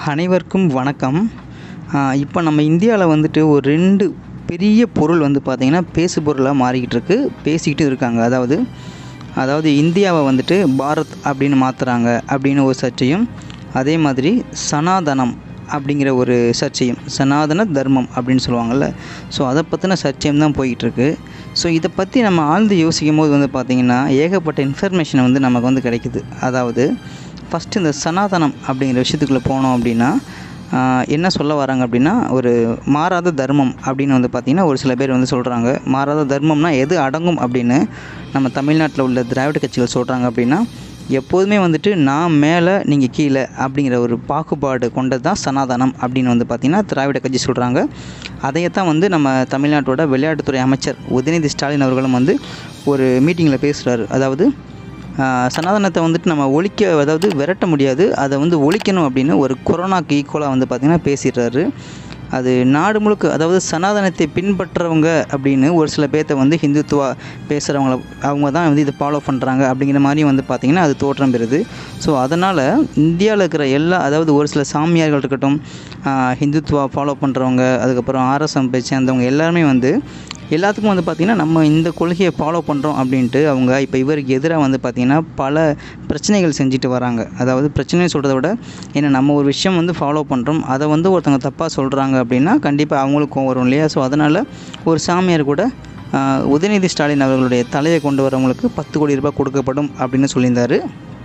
அனைவருக்கும் வணக்கம் இப்போ நம்ம இந்தியாவில் வந்துட்டு ஒரு ரெண்டு பெரிய பொருள் வந்து பார்த்திங்கன்னா பேசு பொருளாக மாறிக்கிட்டு இருக்கு பேசிக்கிட்டு இருக்காங்க அதாவது அதாவது இந்தியாவை வந்துட்டு பாரத் அப்படின்னு மாற்றுறாங்க அப்படின்னு ஒரு சர்ச்சையும் அதே மாதிரி சனாதனம் அப்படிங்கிற ஒரு சர்ச்சையும் சனாதன தர்மம் அப்படின்னு சொல்லுவாங்கள்ல ஸோ அதை பற்றின சர்ச்சையும் தான் போய்கிட்டுருக்கு ஸோ இதை பற்றி நம்ம ஆழ்ந்து யோசிக்கும் போது வந்து பார்த்திங்கன்னா ஏகப்பட்ட இன்ஃபர்மேஷன் வந்து நமக்கு வந்து கிடைக்குது அதாவது ஃபஸ்ட்டு இந்த சனாதனம் அப்படிங்கிற விஷயத்துக்குள்ளே போனோம் அப்படின்னா ஆஹ், என்ன சொல்ல வராங்க அப்படின்னா ஒரு மாறாத தர்மம் அப்படின்னு வந்து பார்த்திங்கன்னா ஒரு சில பேர் வந்து சொல்கிறாங்க மாறாத தர்மம்னா எது அடங்கும் அப்படின்னு நம்ம தமிழ்நாட்டில் உள்ள திராவிட கட்சிகள் சொல்கிறாங்க அப்படின்னா எப்போதுமே வந்துட்டு நான் மேலே நீங்கள் கீழே அப்படிங்கிற ஒரு பாகுபாடு கொண்டது தான் சனாதனம் அப்படின்னு வந்து பார்த்திங்கன்னா திராவிட கட்சி சொல்கிறாங்க அதையத்தான் வந்து நம்ம தமிழ்நாட்டோட விளையாட்டுத்துறை அமைச்சர் உதயநிதி ஸ்டாலின் அவர்களும் வந்து ஒரு மீட்டிங்கில் பேசுகிறாரு அதாவது ஆஹ், சனாதனத்தை வந்துட்டு நம்ம ஒழிக்க அதாவது விரட்ட முடியாது அதை வந்து ஒழிக்கணும் அப்படின்னு ஒரு கொரோனாக்கு ஈக்குவலாக வந்து பார்த்திங்கன்னா பேசிடுறாரு அது நாடு முழுக்க அதாவது சனாதனத்தை பின்பற்றுறவங்க அப்படின்னு ஒரு சில பேர்த்த வந்து ஹிந்துத்துவா பேசுகிறவங்கள அவங்க தான் வந்து இதை ஃபாலோ பண்ணுறாங்க அப்படிங்கிற மாதிரி வந்து பார்த்திங்கன்னா அது தோற்றம் பெறுது ஸோ அதனால் இந்தியாவில் இருக்கிற எல்லா அதாவது ஒரு சில சாமியார்கள் இருக்கட்டும் ஆஹ், ஹிந்துத்துவா ஃபாலோ பண்ணுறவங்க அதுக்கப்புறம் ஆர்எஸ்எம் போய் சேர்ந்தவங்க எல்லாருமே வந்து எல்லாத்துக்கும் வந்து பார்த்திங்கன்னா நம்ம இந்த கொள்கையை ஃபாலோ பண்ணுறோம் அப்படின்ட்டு அவங்க இப்போ இவருக்கு எதிராக வந்து பார்த்திங்கன்னா பல பிரச்சனைகள் செஞ்சுட்டு வராங்க அதாவது பிரச்சனை சொல்கிறத விட ஏன்னா நம்ம ஒரு விஷயம் வந்து ஃபாலோ பண்ணுறோம் அதை வந்து ஒருத்தவங்க தப்பாக சொல்கிறாங்க அப்படின்னா கண்டிப்பாக அவங்களுக்கும் வரும் இல்லையா ஸோ அதனால் ஒரு சாமியார் கூட ஆஹ், உதயநிதி ஸ்டாலின் அவர்களுடைய தலையை கொண்டு வரவங்களுக்கு பத்து கோடி ரூபாய் கொடுக்கப்படும் அப்படின்னு சொல்லியிருந்தாரு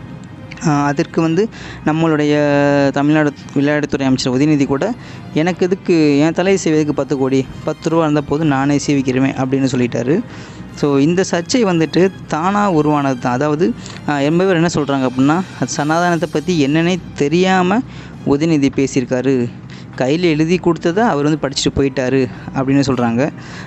ஆஹ் அதற்கு வந்து நம்மளுடைய தமிழ்நாடு விளையாட்டுத்துறை அமைச்சர் உதயநிதி கூட எனக்கு எதுக்கு என் தலையை செய்வதற்கு பத்து கோடி பத்து ரூபா இருந்தால் போதும் நானே சேவிக்கிறேன் அப்படின்னு சொல்லிட்டாரு ஸோ இந்த சர்ச்சை வந்துட்டு தானாக உருவானது தான் அதாவது ஆஹ் ரொம்ப பேர் என்ன சொல்கிறாங்க அப்படின்னா சனாதனத்தை பற்றி என்னன்னே தெரியாமல் உதயநிதி பேசியிருக்காரு கையில் எழுதி கொடுத்ததை அவர் வந்து படிச்சுட்டு போயிட்டாரு அப்படின்னு சொல்கிறாங்க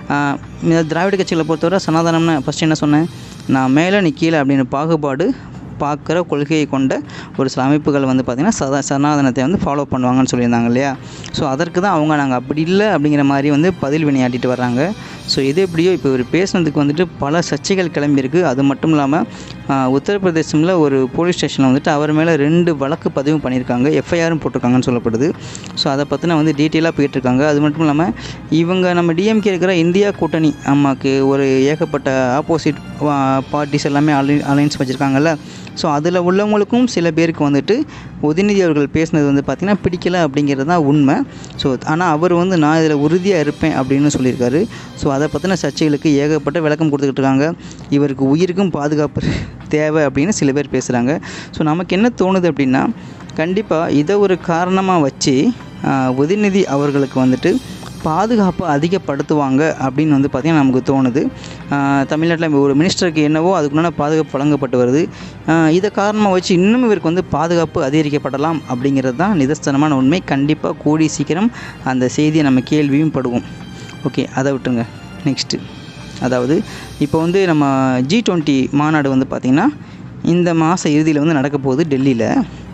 திராவிட கட்சிகளை பொறுத்தவரை சனாதனம்னா ஃபஸ்ட்டு என்ன சொன்னேன் நான் மேலே நீ கீழே அப்படின்னு பாகுபாடு பார்க்குற கொள்கையை கொண்ட ஒரு சில அமைப்புகள் வந்து பார்த்திங்கன்னா சதா சனாதனத்தை வந்து ஃபாலோ பண்ணுவாங்கன்னு சொல்லியிருந்தாங்க இல்லையா ஸோ அதற்கு தான் அவங்க நாங்கள் அப்படி இல்லை அப்படிங்கிற மாதிரி வந்து பதில் வினையாட்டிட்டு வர்றாங்க ஸோ எது எப்படியோ இப்போ இவர் பேசுனதுக்கு வந்துட்டு பல சர்ச்சைகள் கிளம்பியிருக்கு அது மட்டும் இல்லாமல் உத்தரப்பிரதேசமில் ஒரு போலீஸ் ஸ்டேஷனில் வந்துட்டு அவர் மேலே ரெண்டு வழக்கு பதிவு பண்ணியிருக்காங்க எஃப்ஐஆரும் போட்டிருக்காங்கன்னு சொல்லப்படுது ஸோ அதை பற்றின வந்து டீட்டெயிலாக போயிட்டுருக்காங்க அது மட்டும் இல்லாமல் இவங்க நம்ம டிஎம்கே இருக்கிற இந்தியா கூட்டணி அம்மாக்கு ஒரு ஏகப்பட்ட ஆப்போசிட் பார்ட்டிஸ் எல்லாமே அலை அலைன்ஸ் வச்சுருக்காங்கல்ல ஸோ அதில் உள்ளவங்களுக்கும் சில பேருக்கு வந்துட்டு உதயநிதி அவர்கள் பேசினது வந்து பார்த்திங்கன்னா பிடிக்கல அப்படிங்கிறது தான் உண்மை ஸோ ஆனால் அவர் வந்து நான் இதில் உறுதியாக இருப்பேன் அப்படின்னு சொல்லியிருக்காரு ஸோ அதை பற்றின சர்ச்சைகளுக்கு ஏகப்பட்ட விளக்கம் கொடுத்துக்கிட்டு இருக்காங்க இவருக்கு உயிருக்கும் பாதுகாப்பு தேவை அப்படின்னு சில பேர் பேசுகிறாங்க ஸோ நமக்கு என்ன தோணுது அப்படின்னா கண்டிப்பாக இதை ஒரு காரணமாக வச்சு ஆஹ், உதயநிதி அவர்களுக்கு வந்துட்டு பாதுகாப்பை அதிகப்படுத்துவாங்க அப்படின்னு வந்து பார்த்திங்கன்னா நமக்கு தோணுது தமிழ்நாட்டில் ஒரு மினிஸ்டருக்கு என்னவோ அதுக்குண்டான பாதுகாப்பு வழங்கப்பட்டு வருது ஆஹ் இதை காரணமாக வச்சு இன்னும் இவருக்கு வந்து பாதுகாப்பு அதிகரிக்கப்படலாம் அப்படிங்கிறது தான் நிதர்சனமான உண்மை கண்டிப்பாக கூடி சீக்கிரம் அந்த செய்தியை நம்ம கேள்வியும் படுவோம் ஓகே அதை விட்டுருங்க நெக்ஸ்ட்டு அதாவது இப்போ வந்து நம்ம ஜி டுவெண்ட்டி மாநாடு வந்து பார்த்திங்கன்னா இந்த மாத இறுதியில் வந்து நடக்க போகுது டெல்லியில்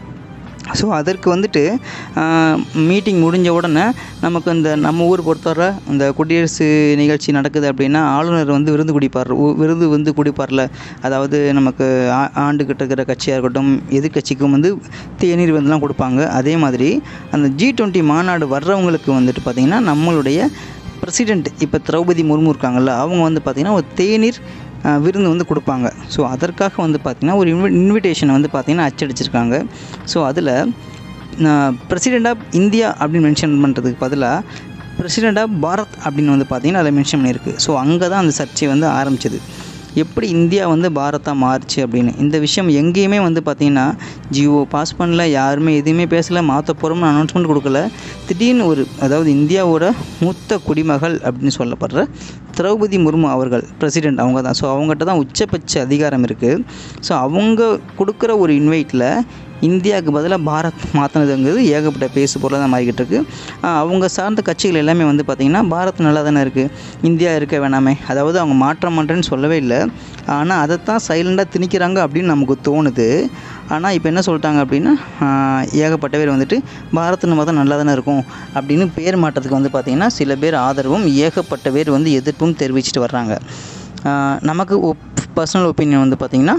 ஸோ அதற்கு வந்துட்டு மீட்டிங் முடிஞ்ச உடனே நமக்கு இந்த நம்ம ஊர் பொறுத்தவரை இந்த குடியரசு நிகழ்ச்சி நடக்குது அப்படின்னா ஆளுநர் வந்து விருந்து குடிப்பார் உ- விருது வந்து குடிப்பார்ல அதாவது நமக்கு ஆ ஆண்டுகிட்ட இருக்கிற கட்சியாக இருக்கட்டும் எதிர்கட்சிக்கும் வந்து தேநீர் விருந்துலாம் கொடுப்பாங்க அதே மாதிரி அந்த ஜி டுவெண்ட்டி மாநாடு வர்றவங்களுக்கு வந்துட்டு பார்த்திங்கன்னா நம்மளுடைய பிரசிடெண்ட் இப்போ திரௌபதி முர்மு இருக்காங்கல்ல அவங்க வந்து பார்த்திங்கன்னா ஒரு தேநீர் அஹ், விருந்து வந்து கொடுப்பாங்க ஸோ அதற்காக வந்து பார்த்திங்கன்னா ஒரு இன்வி இன்விடேஷனை வந்து பார்த்திங்கன்னா அச்சடிச்சிருக்காங்க ஸோ அதில் பிரசிடெண்ட் ஆஃப் இந்தியா அப்படின்னு மென்ஷன் பண்ணுறதுக்கு பதிலாக பிரசிடெண்ட் ஆஃப் பாரத் அப்படின்னு வந்து பார்த்திங்கன்னா அதில் மென்ஷன் பண்ணியிருக்கு ஸோ அங்கே தான் அந்த சர்ச்சை வந்து ஆரம்பிச்சது எப்படி இந்தியா வந்து பாரத்தாக மாறுச்சு அப்படின்னு இந்த விஷயம் எங்கேயுமே வந்து பார்த்திங்கன்னா ஜியோ பாஸ் பண்ணல யாருமே எதுவுமே பேசலை மாற்ற போகிறோம்னு அனௌன்ஸ்மெண்ட் கொடுக்கல திடீர்னு ஒரு அதாவது இந்தியாவோட மூத்த குடிமகள் அப்படின்னு சொல்லப்படுற திரௌபதி முர்மு அவர்கள் பிரசிடெண்ட் அவங்க தான் ஸோ அவங்ககிட்ட தான் உச்சபட்ச அதிகாரம் இருக்குது ஸோ அவங்க கொடுக்குற ஒரு இன்வைட்டில் இந்தியாவுக்கு பதிலாக பாரத் மாற்றினதுங்கிறது ஏகப்பட்ட பேசு பொருளாக தான் மாறிக்கிட்டு இருக்கு ஆஹ் அவங்க சார்ந்த கட்சிகள் எல்லாமே வந்து பார்த்திங்கன்னா பாரத் நல்லா தானே இருக்குது இந்தியா இருக்க வேணாமே அதாவது அவங்க மாற்ற மாட்டேன்னு சொல்லவே இல்லை ஆனால் அதைத்தான் சைலண்டாக திணிக்கிறாங்க அப்படின்னு நமக்கு தோணுது ஆனால் இப்போ என்ன சொல்லிட்டாங்க அப்படின்னா ஆஹ் ஏகப்பட்ட பேர் வந்துட்டு பாரத் நம்ம தான் நல்லா தானே இருக்கும் அப்படின்னு பேர் மாற்றத்துக்கு வந்து பார்த்திங்கன்னா சில பேர் ஆதரவும் ஏகப்பட்ட பேர் வந்து எதிர்ப்பும் தெரிவிச்சிட்டு வர்றாங்க ஆஹ் நமக்கு ஒப் பர்சனல் ஒப்பீனியன் வந்து பார்த்திங்கன்னா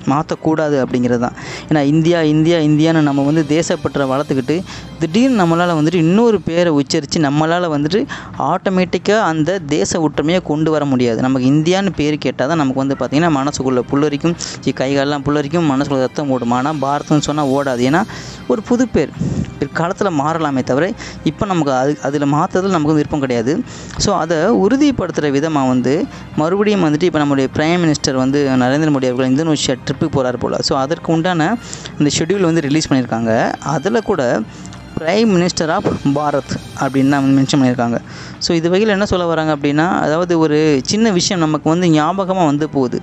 மாற்றக்கூடாது அப்படிங்கிறது தான் ஏன்னா இந்தியா இந்தியா இந்தியான்னு நம்ம வந்து தேசப்பற்றை வளர்த்துக்கிட்டு திடீர்னு நம்மளால் வந்துட்டு இன்னொரு பேரை உச்சரித்து நம்மளால் வந்துட்டு ஆட்டோமேட்டிக்காக அந்த தேச ஒற்றுமையை கொண்டு வர முடியாது நமக்கு இந்தியான்னு பேர் கேட்டால் தான் நமக்கு வந்து பார்த்திங்கன்னா மனசுக்குள்ளே புல்லரிக்கும் சி கைகாலெலாம் புல்லரிக்கும் மனசுக்குள்ள ரத்தம் ஓடும் ஆனால் பாரதம்னு சொன்னால் ஓடாது ஏன்னா ஒரு புது பேர் பிற்காலத்தில் மாறலாமே தவிர இப்போ நமக்கு அது அதில் மாற்றுறதுல நமக்கு வந்து விருப்பம் கிடையாது ஸோ அதை உறுதிப்படுத்துகிற விதமாக வந்து மறுபடியும் வந்துட்டு இப்போ நம்முடைய பிரைம் மினிஸ்டர் வந்து நரேந்திர மோடி அவர்கள் இந்தோனேஷியா ட்ரிப்புக்கு போகிறார் போல் ஸோ அதற்கு உண்டான இந்த ஷெட்யூல் வந்து ரிலீஸ் பண்ணியிருக்காங்க அதில் கூட பிரைம் மினிஸ்டர் ஆஃப் பாரத் அப்படின்னு தான் மென்ஷன் பண்ணியிருக்காங்க ஸோ இது வகையில் என்ன சொல்ல வராங்க அப்படின்னா அதாவது ஒரு சின்ன விஷயம் நமக்கு வந்து ஞாபகமாக வந்து போகுது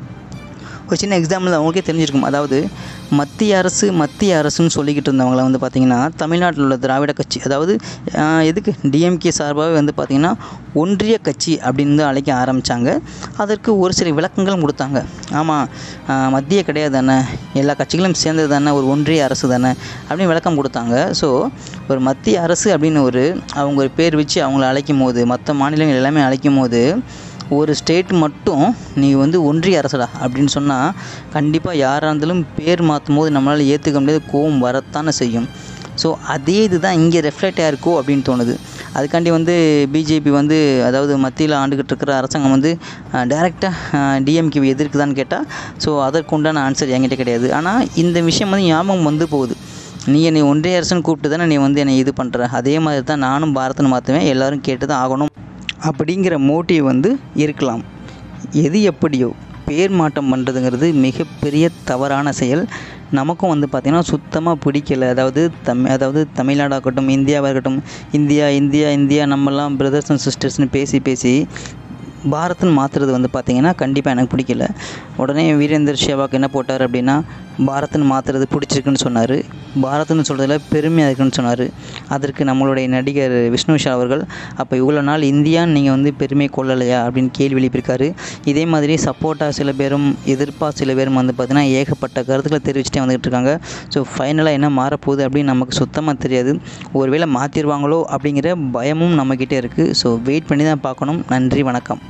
ஒரு சின்ன எக்ஸாம்பிள் அவங்களுக்கே தெரிஞ்சிருக்கும் அதாவது மத்திய அரசு மத்திய அரசுன்னு சொல்லிக்கிட்டு இருந்தவங்கள வந்து பார்த்திங்கன்னா தமிழ்நாட்டில் உள்ள திராவிட கட்சி அதாவது ஆஹ், எதுக்கு டிஎம்கே சார்பாகவே வந்து பார்த்திங்கன்னா ஒன்றிய கட்சி அப்படின்னு வந்து அழைக்க ஆரம்பித்தாங்க அதற்கு ஒரு சில விளக்கங்களும் கொடுத்தாங்க ஆமாம் ஆஹ், மத்திய கிடையாது தானே எல்லா கட்சிகளும் சேர்ந்தது தானே ஒரு ஒன்றிய அரசு தானே அப்படின்னு விளக்கம் கொடுத்தாங்க ஸோ ஒரு மத்திய அரசு அப்படின்னு ஒரு அவங்க ஒரு பேர் வச்சு அவங்கள அழைக்கும் போது மற்ற மாநிலங்கள் எல்லாமே அழைக்கும் போது ஒரு ஸ்டேட் மட்டும் நீ வந்து ஒன்றிய அரசுடா அப்படின்னு சொன்னால் கண்டிப்பாக யாராக இருந்தாலும் பேர் மாற்றும் போது நம்மளால் ஏற்றுக்க முடியாது கோவம் வரத்தானே செய்யும் ஸோ அதே இதுதான் இங்கே ரெஃப்ளெக்ட் ஆயிருக்கோ அப்படின்னு தோணுது அதுக்காண்டி வந்து பிஜேபி வந்து அதாவது மத்தியில் ஆண்டுகிட்டு இருக்கிற அரசாங்கம் வந்து டைரெக்டாக டிஎம்கே எதிர்க்குதான்னு கேட்டால் ஸோ அதற்கு உண்டான ஆன்சர் என்கிட்ட கிடையாது ஆனால் இந்த விஷயம் வந்து ஞாபகம் வந்து போகுது நீ என்னை ஒன்றிய அரசுன்னு கூப்பிட்டு தானே நீ வந்து என்னை இது பண்ணுற அதே மாதிரி தான் நானும் பாரத்னு மாற்றுவேன் எல்லோரும் கேட்டு தான் ஆகணும் அப்படிங்கிற மோட்டிவ் வந்து இருக்கலாம் எது எப்படியோ பேர் மாற்றம் பண்ணுறதுங்கிறது மிகப்பெரிய தவறான செயல் நமக்கும் வந்து பார்த்திங்கன்னா சுத்தமாக பிடிக்கல அதாவது தம் அதாவது தமிழ்நாடாக இருக்கட்டும் இந்தியாவாக இருக்கட்டும் இந்தியா இந்தியா இந்தியா நம்மலாம் பிரதர்ஸ் அண்ட் சிஸ்டர்ஸ்னு பேசி பேசி பாரத்னு மாற்றுறது வந்து பார்த்திங்கன்னா கண்டிப்பாக எனக்கு பிடிக்கல உடனே வீரேந்தர் சேவாக் என்ன போட்டார் அப்படின்னா பாரத்னு மாற்றுறது பிடிச்சிருக்குன்னு சொன்னார் பாரத்னு சொல்கிறதுல பெருமையாக இருக்குன்னு சொன்னார் அதற்கு நம்மளுடைய நடிகர் விஷ்ணு விஷால் அவர்கள் அப்போ இவ்வளோ நாள் இந்தியான்னு நீங்கள் வந்து பெருமை கொள்ளலையா அப்படின்னு கேள்வி எழுப்பியிருக்காரு இதே மாதிரி சப்போர்ட்டாக சில பேரும் எதிர்ப்பாக சில பேரும் வந்து பார்த்திங்கன்னா ஏகப்பட்ட கருத்துக்களை தெரிவிச்சுட்டே வந்துகிட்டு இருக்காங்க ஸோ ஃபைனலாக என்ன மாறப்போகுது அப்படின்னு நமக்கு சுத்தமாக தெரியாது ஒருவேளை மாற்றிடுவாங்களோ அப்படிங்கிற பயமும் நம்மக்கிட்டே இருக்குது ஸோ வெயிட் பண்ணி தான் பார்க்கணும் நன்றி வணக்கம்